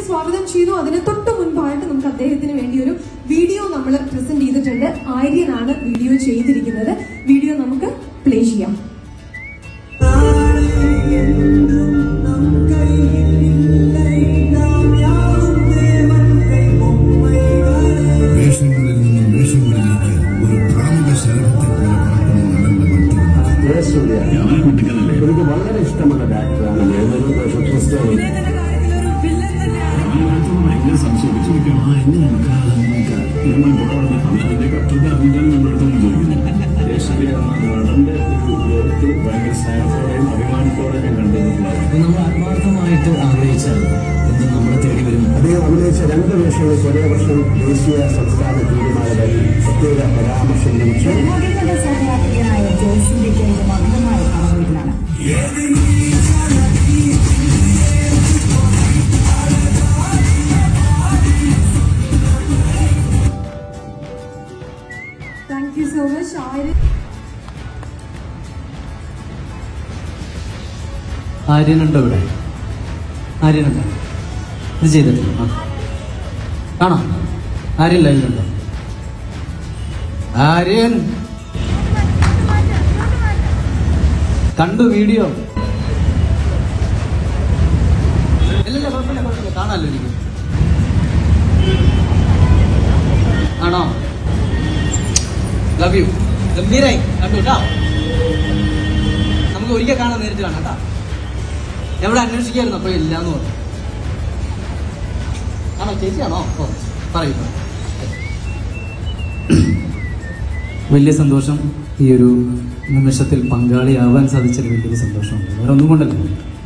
സ്വാഗതം ചെയ്തു അതിന് തൊട്ട് മുൻപായിട്ട് നമുക്ക് അദ്ദേഹത്തിന് വേണ്ടി ഒരു വീഡിയോ നമ്മൾ പ്രസന്റ് ചെയ്തിട്ടുണ്ട് ആര്യനാണ് വീഡിയോ ചെയ്തിരിക്കുന്നത് വീഡിയോ നമുക്ക് പ്ലേ ചെയ്യാം വേഷങ്ങളിൽ നിന്നും വേഷങ്ങളിലേക്ക് ഒരു കാമുക ശലഭത്തെ പോലെ പറക്കുന്ന നടന്റെ മറ്റൊരു എനിക്ക് വളരെ ഇഷ്ടമുള്ള ഒരു ആക്ടറാണ് ഞാനൊരു ക്രിസ്ത്യാനി ഭയങ്കര സംശയിച്ചു ആ എങ്ങനെ നമ്മൾ പുറപ്പെടുന്ന അതിന്റെ കർത്തൃത്വം അറിഞ്ഞാൽ നമ്മളെടുത്തൊന്നും ചോദിക്കുന്നു യേശുവെ എന്ന നടന്റെ ഒരു ലോകത്തിൽ ഭയങ്കര സ്നേഹത്തോടെയും അഭിമാനത്തോടെയും ഞാൻ കണ്ടിട്ടുള്ളത് അപ്പൊ നമ്മൾ ആത്മാർത്ഥമായിട്ട് ആഗ്രഹിച്ചാൽ എന്തും നമ്മളെ തേടി വരും അദ്ദേഹം അഭിനയിച്ച രണ്ട് വേഷങ്ങൾക്ക് ഒരേ വർഷം ദേശീയ സംസ്ഥാന തീരുമാനങ്ങളിൽ പ്രത്യേക പരാമർശം ലഭിച്ചു നവീകരണ സഹയാത്രികനായ ജോഷിന്റെ ഇത് മധുരമായ കടമൂരിലാണ് thank you so much Aryan ആര്യനുണ്ടോ ഇവിടെ ആര്യനുണ്ടോ ഇത് ചെയ്തിട്ടില്ല ആ കാണാം ആര്യൻ ലൈനിലുണ്ടോ ആര്യൻ കണ്ടു വീഡിയോ ഇല്ലല്ല കുഴപ്പമില്ല കുഴപ്പമില്ല കാണാമല്ലോ എനിക്ക് ആണോ ലവ് യു ഗംഭീരായി കണ്ടു കേട്ടോ നമുക്ക് ഒരിക്കൽ കാണാൻ നേരിട്ട് കാണാം കേട്ടോ ഞാൻ ഇവിടെ അന്വേഷിക്കായിരുന്നു അപ്പൊ ഇല്ല എന്ന് പറഞ്ഞു ആണോ ചേച്ചിയാണോ ഓ പറയൂ പറയൂ. വലിയ സന്തോഷം ഈ ഒരു നിമിഷത്തിൽ പങ്കാളിയാവാൻ സാധിച്ചൊരു വലിയൊരു സന്തോഷമുണ്ട് വേറെ ഒന്നും കൊണ്ടല്ല